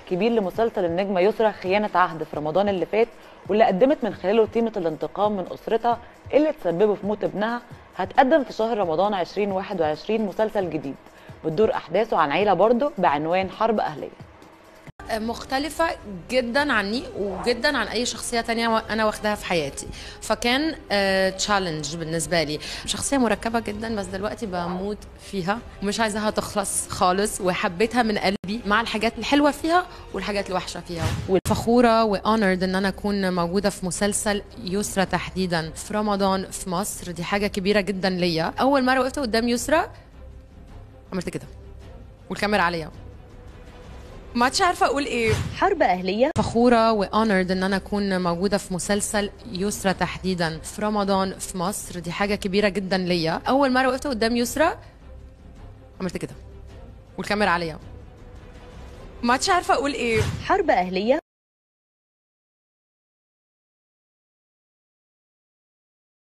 الكبير لمسلسل النجمه يسرى خيانه عهد في رمضان اللي فات واللي قدمت من خلاله تيمه الانتقام من اسرتها اللي تسببوا في موت ابنها هتقدم في شهر رمضان 2021 مسلسل جديد بتدور احداثه عن عيله برضه بعنوان حرب اهليه مختلفة جدا عني وجدا عن أي شخصية تانية أنا واخداها في حياتي فكان تشالنج بالنسبة لي شخصية مركبة جدا بس دلوقتي بموت فيها ومش عايزاها تخلص خالص وحبيتها من قلبي مع الحاجات الحلوة فيها والحاجات الوحشة فيها والفخورة وأونرد إن أنا أكون موجودة في مسلسل يسرى تحديدا في رمضان في مصر دي حاجة كبيرة جدا ليا أول مرة وقفت قدام يسرى عملت كده والكاميرا عليا ما عادش عارفه اقول ايه حرب أهلية فخوره واونرد ان انا اكون موجوده في مسلسل يسرى تحديدا في رمضان في مصر دي حاجه كبيره جدا ليا اول مره وقفت قدام يسرى عملت كده والكاميرا عليا ما عادش عارفه اقول ايه حرب أهلية